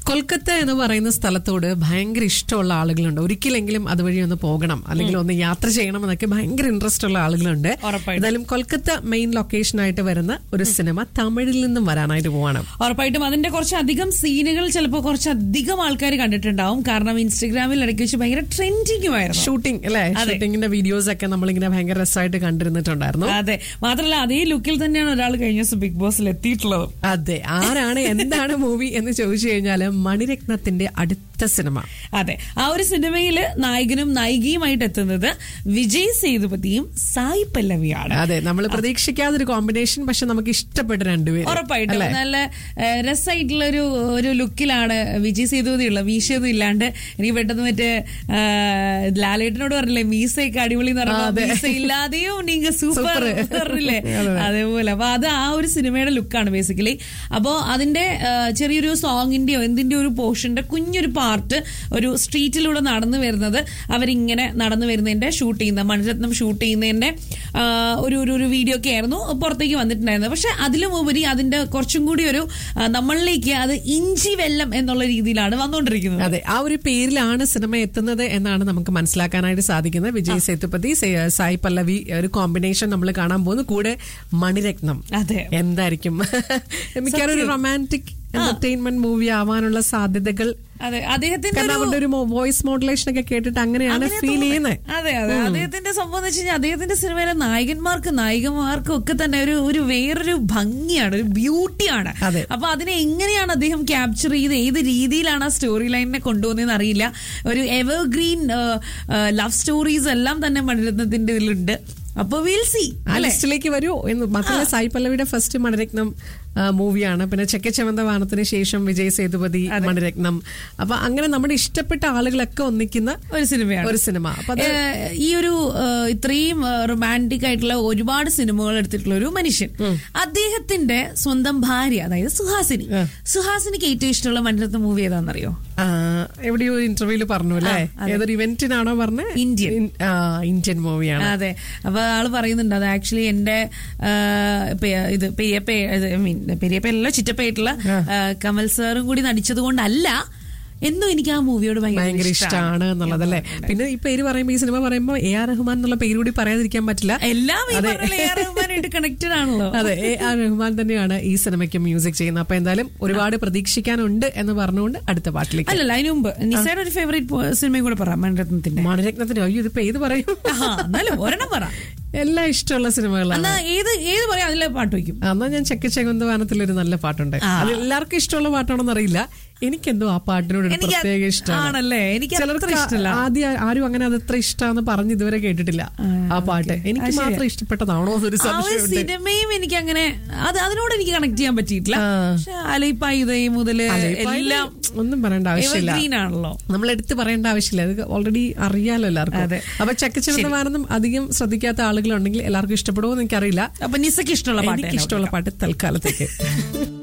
കൊൽക്കത്ത എന്ന് പറയുന്ന സ്ഥലത്തോട് ഭയങ്കര ഇഷ്ടമുള്ള ആളുകളുണ്ട് ഒരിക്കലെങ്കിലും അതുവഴി ഒന്ന് പോകണം അല്ലെങ്കിൽ ഒന്ന് യാത്ര ചെയ്യണം എന്നൊക്കെ ഭയങ്കര ഇൻട്രസ്റ്റ് ഉള്ള ആളുകളുണ്ട് ഉറപ്പായിട്ടും. എന്തായാലും കൊൽക്കത്ത മെയിൻ ലൊക്കേഷൻ ആയിട്ട് വരുന്ന ഒരു സിനിമ തമിഴിൽ നിന്നും വരാനായിട്ട് പോവാണ് ഉറപ്പായിട്ടും അതിന്റെ കുറച്ചധികം സീനുകൾ ചിലപ്പോൾ കുറച്ചധികം ആൾക്കാർ കണ്ടിട്ടുണ്ടാവും കാരണം ഇൻസ്റ്റഗ്രാമിൽ ഇടയ്ക്ക് വെച്ച് ഭയങ്കര ട്രെൻഡിങ്ങുമായിരുന്നു ഷൂട്ടിംഗ് അല്ലെ അതെ. ഷൂട്ടിങ്ങിന്റെ വീഡിയോസ് ഒക്കെ നമ്മളിങ്ങനെ ഭയങ്കര രസമായിട്ട് കണ്ടിരുന്നിട്ടുണ്ടായിരുന്നു അതെ മാത്രമല്ല അതേ ലുക്കിൽ തന്നെയാണ് ഒരാൾ കഴിഞ്ഞ ദിവസം ബിഗ് ബോസിൽ എത്തിയിട്ടുള്ളത് അതെ ആരാണ് എന്താണ് മൂവി എന്ന് ചോദിച്ചു കഴിഞ്ഞാല് മണിരത്നത്തിന്റെ അടുത്ത സിനിമ അതെ ആ ഒരു സിനിമയിൽ നായകനും നായികയുമായിട്ട് എത്തുന്നത് വിജയ് സേതുപതിയും സായി പല്ലവിയാണ് അതെ നമ്മൾ പ്രതീക്ഷിക്കാതൊരു കോമ്പിനേഷൻ പക്ഷെ നമുക്ക് ഇഷ്ടപ്പെട്ട രണ്ടുപേരും ഉറപ്പായിട്ടും നല്ല ഏഹ്, രസമായിട്ടുള്ള ഒരു ഒരു ലുക്കിലാണ് വിജയ് സേതുപതി ഉള്ളത് മീശയൊന്നും ഇല്ലാണ്ട് എനിക്ക് പെട്ടെന്ന് മറ്റേ ഏഹ്, ലാലേട്ടനോട് പറഞ്ഞില്ലേ മീസയൊക്കെ അടിപൊളി എന്ന് പറയുമ്പോൾ മീസ ഇല്ലാതെയും നീങ്ക സൂപ്പർ പറഞ്ഞില്ലേ അതേപോലെ അപ്പൊ അത് ആ ഒരു സിനിമയുടെ ലുക്കാണ് ബേസിക്കലി അപ്പോ അതിന്റെ ഏഹ്, ചെറിയൊരു സോങ്ങിന്റെയോ എന്തിന്റെ ഒരു പോർഷന്റെ കുഞ്ഞൊരു പാർട്ട് ഒരു സ്ട്രീറ്റിലൂടെ നടന്നു വരുന്നത് അവരിങ്ങനെ നടന്നു വരുന്നതിന്റെ ഷൂട്ട് ചെയ്യുന്ന മണിരത്നം ഷൂട്ട് ചെയ്യുന്നതിന്റെ ആ, ഒരു ഒരു ഒരു വീഡിയോ ഒക്കെ ആയിരുന്നു പുറത്തേക്ക് വന്നിട്ടുണ്ടായിരുന്നത് പക്ഷെ അതിലും ഉപരി അതിന്റെ കുറച്ചും കൂടി ഒരു ആ, നമ്മളിലേക്ക് അത് ഇഞ്ചി വെള്ളം എന്നുള്ള രീതിയിലാണ് വന്നുകൊണ്ടിരിക്കുന്നത് അതെ ആ ഒരു പേരിലാണ് സിനിമ എത്തുന്നത് എന്നാണ് നമുക്ക് മനസ്സിലാക്കാനായിട്ട് സാധിക്കുന്നത് വിജയ് സേതുപതി സേ- സായി പല്ലവി ഒരു കോമ്പിനേഷൻ നമ്മൾ കാണാൻ പോകുന്നു കൂടെ മണിരത്നം അതെ എന്തായിരിക്കും മിക്കവാറും ഒരു റൊമാൻറ്റിക് എന്റർടൈൻമെന്റ് മൂവി ആവാനുള്ള സാധ്യതകൾ അതെ അദ്ദേഹത്തിന്റെ കാരണം ഒരു അവരുടെ ഒരു വോയിസ് മോഡുലേഷൻ ഒക്കെ കേട്ടിട്ട് അങ്ങനെയാണ് അങ്ങനെ ഫീൽ ചെയ്യുന്നത് അതെ അതെ അദ്ദേഹത്തിന്റെ സംഭവം എന്ന് വെച്ച് കഴിഞ്ഞാൽ അദ്ദേഹത്തിന്റെ സിനിമയിലെ നായകന്മാർക്ക് നായികമാർക്കും ഒക്കെ തന്നെ ഒരു ഒരു വേറൊരു ഭംഗിയാണ് ഒരു ബ്യൂട്ടിയാണ് അതെ. അപ്പൊ അതിനെ എങ്ങനെയാണ് അദ്ദേഹം ക്യാപ്ചർ ചെയ്ത് ഏത് രീതിയിലാണ് ആ സ്റ്റോറി ലൈനിനെ കൊണ്ടുപോകുന്നതെന്ന് അറിയില്ല ഒരു എവർഗ്രീൻ ലവ് സ്റ്റോറീസ് എല്ലാം തന്നെ മണിരത്നത്തിന്റെ ഇതിലുണ്ട് അപ്പൊ വിൽ സി ആ ലിസ്റ്റിലേക്ക് വരൂ എന്ന് മാത്രമല്ല സായി പല്ലവിയുടെ ഫസ്റ്റ് മണിരത്നം മൂവിയാണ് പിന്നെ ചെക്കച്ചവന്ത വാനത്തിന് ശേഷം വിജയ് സേതുപതി മണിരത്നം അപ്പൊ അങ്ങനെ നമ്മുടെ ഇഷ്ടപ്പെട്ട ആളുകളൊക്കെ ഒന്നിക്കുന്ന ഒരു സിനിമയാണ് ഒരു സിനിമ അപ്പൊ അത് ഏഹ് ഈ ഒരു ഏഹ് ഇത്രയും റൊമാൻറ്റിക് ആയിട്ടുള്ള ഒരുപാട് സിനിമകൾ എടുത്തിട്ടുള്ള ഒരു മനുഷ്യൻ അദ്ദേഹത്തിന്റെ സ്വന്തം ഭാര്യ അതായത് സുഹാസിനി സുഹാസിനിക്ക് ഏറ്റവും ഇഷ്ടമുള്ള മണിരത്ന മൂവി ഏതാണെന്നറിയോ ആ, എവിടെയോ ഇന്റർവ്യൂല് പറഞ്ഞു അല്ലേ ഏതൊരു ഇവന്റിനാണോ പറഞ്ഞ ഇന്ത്യൻ. ഇന്ത്യൻ മൂവിയാണ് അതെ അപ്പൊ ആള് പറയുന്നുണ്ട് അത് ആക്ച്വലി എന്റെ ആ, പെ- ഇത് പെരിയപ്പ ഐ മീൻ പെരിയപ്പയല്ല ചിറ്റപ്പയായിട്ടുള്ള ആ, കമൽ സാറും കൂടി നടിച്ചത് കൊണ്ടല്ല എന്നും എനിക്ക് ആ മൂവിയോട് ഭയങ്കര ഭയങ്കര ഇഷ്ടമാണ് എന്നുള്ളതല്ലേ പിന്നെ ഈ പേര് പറയുമ്പോ ഈ സിനിമ പറയുമ്പോ എ ആർ റഹ്മാൻ എന്നുള്ള പേര് കൂടി പറയാതിരിക്കാൻ പറ്റില്ല എല്ലാം ഈ പറഞ്ഞ എ ആർ റഹ്മാനായിട്ട് കണക്റ്റഡ് ആണല്ലോ അതെ എ ആർ റഹ്മാൻ തന്നെയാണ് ഈ സിനിമയ്ക്ക് മ്യൂസിക് ചെയ്യുന്നത് അപ്പൊ എന്തായാലും ഒരുപാട് പ്രതീക്ഷിക്കാനുണ്ട് എന്ന് പറഞ്ഞുകൊണ്ട് അടുത്ത പാട്ടിലേക്ക് അല്ലല്ല അതിന് മുമ്പ് നിസയുടെ ഒരു ഫേവറേറ്റ് സിനിമയും കൂടെ പറ മണിരത്നത്തിന്റെ മണിരത്നത്തിന് അയ്യോ ഇതിപ്പോ ഏത് പറയും ആഹാ, എന്നാലും ഒരെണ്ണം പറ എല്ലാം ഇഷ്ടമുള്ള സിനിമകളാണ് എന്നാ ഏത് ഏത് പറയാം അതിലെ പാട്ട് വയ്ക്കും എന്നാ ഞാൻ ചെക്ക ചെകുന്ത വാനത്തിൽ ഒരു നല്ല പാട്ടുണ്ട് അത് എല്ലാവർക്കും ഇഷ്ടമുള്ള പാട്ടാണോന്ന് അറിയില്ല എനിക്കെന്തോ ആ പാട്ടിനോട് ഒരു എനിക്ക് പ്രത്യേക ഇഷ്ടമാണ് ആണല്ലേ എനിക്ക് അത്ര ചിലർക്ക് ഇഷ്ടമല്ല ആദ്യം ആരും അങ്ങനെ അത് എത്ര ഇഷ്ടമാന്ന് പറഞ്ഞ് ഇതുവരെ കേട്ടിട്ടില്ല ആ പാട്ട് എനിക്ക് മാത്രം ഇഷ്ടപ്പെട്ടതാണോ എന്നൊരു ആ ഒരു സംശയമുണ്ട് സിനിമയും എനിക്ക് അങ്ങനെ അത് അതിനോട് എനിക്ക് കണക്ട് ചെയ്യാൻ പറ്റിയിട്ടില്ല പക്ഷെ അലൈപ്പായി ഇതേ മുതല് അലൈപ്പായിൽ എല്ലാം ഒന്നും പറയേണ്ട ആവശ്യമില്ല ഗ്രീൻ ആണല്ലോ നമ്മൾ എടുത്ത് പറയേണ്ട ആവശ്യമില്ല അത് ഓൾറെഡി അറിയാലോ എല്ലാവർക്കും അതെ. അപ്പൊ ചക്കച്ചിറന്നവാനൊന്നും അധികം ശ്രദ്ധിക്കാത്ത ആളുകളുണ്ടെങ്കിൽ എല്ലാവർക്കും ഇഷ്ടപ്പെടുമോ എന്ന് എനിക്കറിയില്ല അപ്പൊ നിസക്ക് ഇഷ്ടമുള്ള പാട്ട് എനിക്ക് ഇഷ്ടമുള്ള പാട്ട് തൽക്കാലത്തേക്ക്